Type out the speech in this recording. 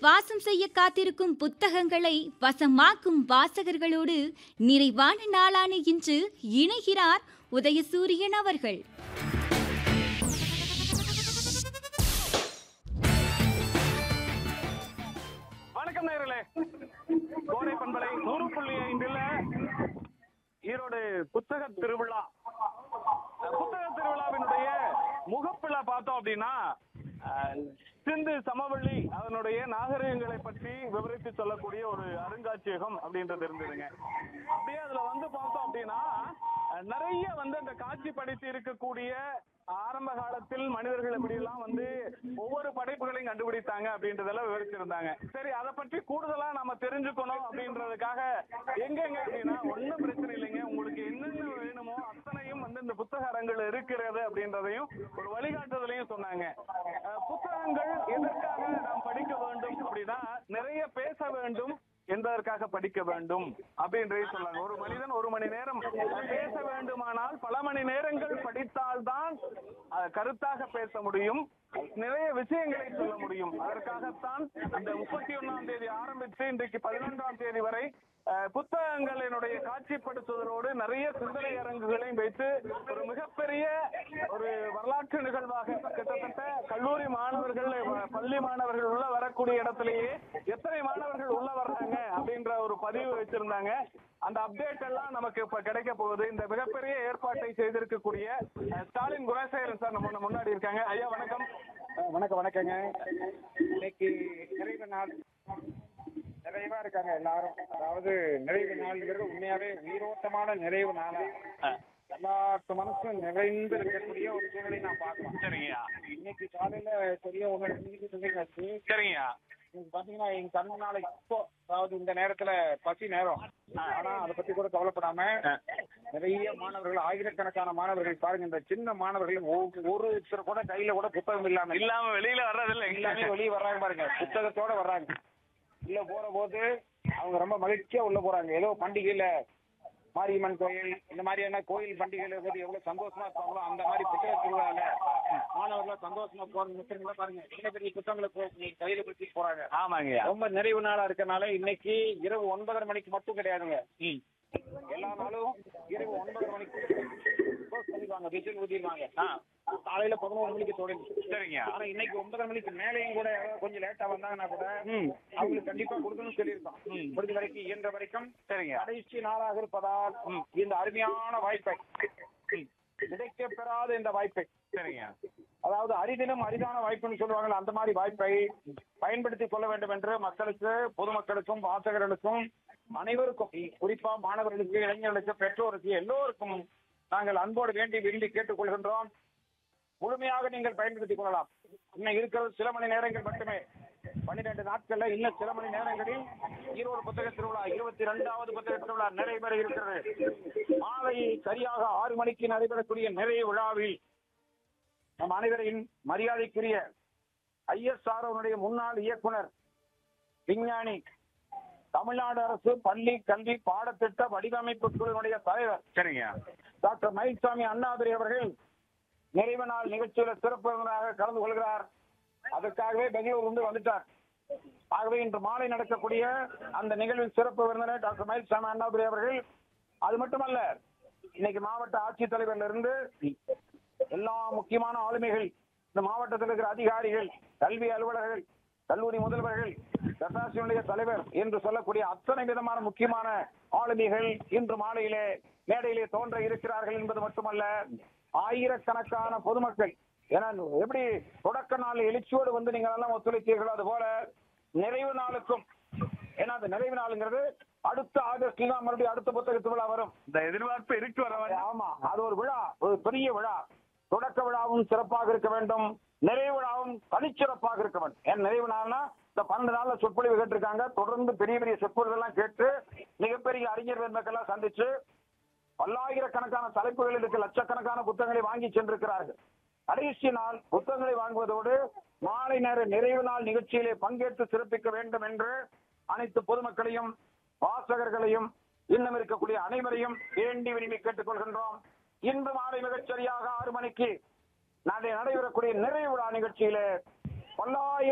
வாசம் செய்ய காத்திருக்கும் புத்தகங்களை வசமாக்கும் வாசகர்களோடு நிறைவான நாளான இன்று இணைகிறார் உதயசூரியன் அவர்கள் வணக்கம் நேர்களே கோடை பண்பலை நூறு புள்ளி ஐந்துல ஈரோடு புத்தக திருவிழா புத்தக திருவிழாவினுடைய முகப்புல பார்த்தோம் அப்படின்னா அஹ், சிந்து சமவெளி அதனுடைய நாகரிகங்களை பற்றி விவரித்து சொல்லக்கூடிய ஒரு அருங்காட்சியகம் அப்படின்றது இருந்ததுங்க அப்படியே அதுல வந்து பார்த்தோம் அப்படின்னா அஹ், நிறைய வந்து அந்த காட்சிப்படுத்தி இருக்கக்கூடிய ஆரம்ப காலத்தில் மனிதர்கள் எப்படி எல்லாம் வந்து ஒவ்வொரு படைப்புகளையும் கண்டுபிடித்தாங்க அப்படின்றதெல்லாம் விவரிச்சிருந்தாங்க சரி அதை பற்றி கூடுதலா நம்ம தெரிஞ்சுக்கணும் அப்படின்றதுக்காக எங்கெங்க அப்படின்னா ஒண்ணும் பிரச்சனை இல்லைங்க உங்களுக்கு என்னென்ன வேணுமோ அத்தனையும் வந்து இந்த புத்தக அரங்குல இருக்கிறது அப்படின்றதையும் ஒரு வழிகாட்டுதலையும் சொன்னாங்க அஹ், புத்தகங்கள் எதற்காக நாம் படிக்க வேண்டும் அப்படின்னா நிறைய பேச வேண்டும் என்பதற்காக படிக்க வேண்டும் அப்படின்றதை சொன்னாங்க ஒரு மனிதன் ஒரு மணி நேரம் பேச வேண்டுமானால் பல மணி நேரங்கள் படித்தால்தான் அஹ், கருத்தாக பேச முடியும் நிறைய விஷயங்களை சொல்ல முடியும் அதற்காகத்தான் இந்த முப்பத்தி ஒண்ணாம் தேதி ஆரம்பித்து இன்றைக்கு பதினொன்றாம் தேதி வரை அஹ், புத்தகங்களினுடைய காட்சிப்படுத்துவதோடு நிறைய சிந்தனை அரங்குகளையும் வைத்து ஒரு மிகப்பெரிய ஒரு வரலாற்று நிகழ்வாக கிட்டத்தட்ட கல்லூரி மாணவர்கள் அஹ், பள்ளி மாணவர்கள் உள்ள வரக்கூடிய இடத்திலேயே எத்தனை மாணவர்கள் உள்ள வர்றாங்க அப்படின்ற ஒரு பதிவு வச்சிருந்தாங்க அந்த அப்டேட் எல்லாம் நமக்கு இப்ப கிடைக்க போகுது இந்த மிகப்பெரிய ஏற்பாட்டை செய்திருக்கக்கூடிய அஹ், ஸ்டாலின் குணசேகரன் சார் நம்ம முன்னாடி இருக்காங்க ஐயா வணக்கம் அஹ் வணக்கம் வணக்கங்க இன்னைக்கு நிறைவு நாள் நிறைவா இருக்காங்க எல்லாரும் அதாவது நிறைவு நாள்ங்கிறது உண்மையாவே உயிரோட்டமான நிறைவு நாளா எல்லாத்து மனசும் நிறைந்து இருக்கக்கூடிய ஒரு சூழ்நிலை நான் பார்க்கலாம் சரிங்கய்யா இன்னைக்கு காலையில சரியா ஒன்று இன்னைக்கு சொல்லியாச்சு சரிங்கய்யா இன்னைக்கு பாத்தீங்கன்னா எங்க கண் முன்னால இப்போ அதாவது இந்த நேரத்துல பசி நேரம் ஆனா அதை பத்தி கூட கவலைப்படாம நிறைய மாணவர்கள் ஆயிரக்கணக்கான மாணவர்கள் பாருங்க இந்த சின்ன மாணவர்கள் ஒ- ஒருத்தர் கூட கையில கூட புத்தகம் இல்லாம இல்லாம வெளியில வர்றதில்லை எல்லாமே வெளியே வர்றாங்க பாருங்க புத்தகத்தோட வர்றாங்க உள்ள போற போது அவங்க ரொம்ப மகிழ்ச்சியா உள்ள போறாங்க ஏதோ பண்டிகையில மாரியம்மன் கோயில் இந்த மாதிரியான கோயில் பண்டிகையில போது எவ்வளவு சந்தோஷமா இருப்பாங்களோ அந்த மாதிரி புத்தக திருவிழால மாணவர்கள் சந்தோஷமா போற மித்திரங்கள பாருங்க சின்ன பெரிய புத்தகங்களை போ- கையில பிடிச்சி போறாங்க ஆமாங்கய்யா ரொம்ப நிறைவு நாளா இருக்கனால இன்னைக்கு இரவு ஒன்பதரை மணிக்கு மட்டும் கிடையாதுங்க ம். எல்லா நாளும் இரவு ஒன்பதரை மணிக்கு close பண்ணிடுவாங்க விசில் ஊதிடுவாங்க ஆ காலையில பதினோரு மணிக்கு தொடங்கி சரிங்கய்யா ஆனா இன்னைக்கு ஒன்பதரை மணிக்கு மேலேயும் கூட யாராவது கொஞ்சம் லேட்டா வந்தாங்கன்னா கூட ம். அவங்களுக்கு கண்டிப்பா கொடுக்கணும்னு சொல்லியிருக்கோம் ம். முடிஞ்ச வரைக்கும் இயன்ற வரைக்கும் சரிங்க கடைசி நாளாக இருப்பதால் இந்த அருமையான வாய்ப்பை கிடைக்க பெறாத இந்த வாய்ப்பை சரிங்க அதாவது அரிதிலும் அரிதான வாய்ப்புன்னு சொல்லுவாங்கல்ல அந்த மாதிரி வாய்ப்பை பயன்படுத்திக் கொள்ள வேண்டும் என்று மக்களுக்கு பொதுமக்களுக்கும் வாசகர்களுக்கும் அனைவருக்கும் குறிப்பா மாணவர்களுக்கு இளைஞர்களுக்கு பெற்றோருக்கு எல்லோருக்கும் நாங்கள் அன்போடு வேண்டி விரும்பி கேட்டுக்கொள்கின்றோம் முழுமையாக நீங்கள் பயன்படுத்திக் கொள்ளலாம் இன்னும் இருக்கிறது சில மணி நேரங்கள் மட்டுமே பன்னிரண்டு நாட்கள்ல இன்னும் சில மணி நேரங்களில் ஈரோடு புத்தக திருவிழா இருபத்தி ரெண்டாவது புத்தக திருவிழா நடைபெற இருக்கிறது மாலை சரியாக ஆறு மணிக்கு நடைபெறக்கூடிய நிறைவு விழாவில் நம் அனைவரின் மரியாதைக்குரிய ஐஎஸ்ஆர்ஓனுடைய முன்னாள் இயக்குனர் விஞ்ஞானி தமிழ்நாடு அரசு பள்ளி கல்வி பாடத்திட்ட வடிவமைப்பு குழுவினுடைய தலைவர் சரிங்க டாக்டர் மயில்சாமி அண்ணாதுரை அவர்கள் நிறைவு நாள் நிகழ்ச்சியில சிறப்பு விருந்தினராக கலந்து கொள்கிறார் அதற்காகவே பெங்களூர் வந்து வந்துட்டார் ஆகவே இன்று மாலை நடக்கக்கூடிய அந்த நிகழ்வில் சிறப்பு விருந்தினர் டாக்டர் மயில்சாமி அண்ணாதுரை அவர்கள் அது மட்டுமல்ல இன்னைக்கு மாவட்ட ஆட்சித்தலைவர்ல இருந்து எல்லா முக்கியமான ஆளுமைகள் இந்த மாவட்டத்தில் இருக்கிற அதிகாரிகள் கல்வி அலுவலர்கள் கல்லூரி முதல்வர்கள் தசாசியுடைய தலைவர் என்று சொல்லக்கூடிய அத்தனை விதமான முக்கியமான ஆளுமைகள் இன்று மாலையிலே மேடையிலே தோன்ற இருக்கிறார்கள் என்பது மட்டுமல்ல ஆயிரக்கணக்கான பொதுமக்கள் ஏன்னா எப்படி தொடக்க நாள் எழுச்சியோடு வந்து நீங்கள் எல்லாம் ஒத்துழைத்தீர்களோ அது போல நிறைவு நாளுக்கும் ஏன்னா அந்த நிறைவு நாளுங்கிறது அடுத்த ஆகஸ்ட்ல தான் மறுபடியும் அடுத்த புத்தக திருவிழா வரும் இந்த எதிர்பார்ப்பு இருக்கு வர வர ஆமா அது ஒரு விழா ஒரு பெரிய விழா தொடக்க விழாவும் சிறப்பாக இருக்க வேண்டும் நிறைவு விழாவும் தனிச்சிறப்பாக இருக்க வேண்டும் ஏன் நிறைவு நாள்னா இந்த பன்னெண்டு நாள்ல சொற்பொழிவு கேட்டிருக்காங்க தொடர்ந்து பெரிய பெரிய சொற்பொழிவு எல்லாம் கேட்டு மிகப்பெரிய அறிஞர் பெருமக்கெல்லாம் சந்திச்சு பல்லாயிரக்கணக்கான தலைப்புகளில் இருக்க லட்சக்கணக்கான புத்தகங்களை வாங்கி சென்றிருக்கிறார்கள் கடைசி நாள் புத்தகங்களை வாங்குவதோடு மாலை நேர நிறைவு நாள் நிகழ்ச்சியிலே பங்கேற்று சிறப்பிக்க வேண்டும் என்று அனைத்து பொதுமக்களையும் வாசகர்களையும் இன்னும் இருக்கக்கூடிய அனைவரையும் வேண்டி விரும்பி கேட்டுக்கொள்கின்றோம் இன்று மாலை மிகச் சரியாக ஆறு மணிக்கு நாளை நடைபெறக்கூடிய நிறைவு விழா நிகழ்ச்சியிலே பல்லாயிரம்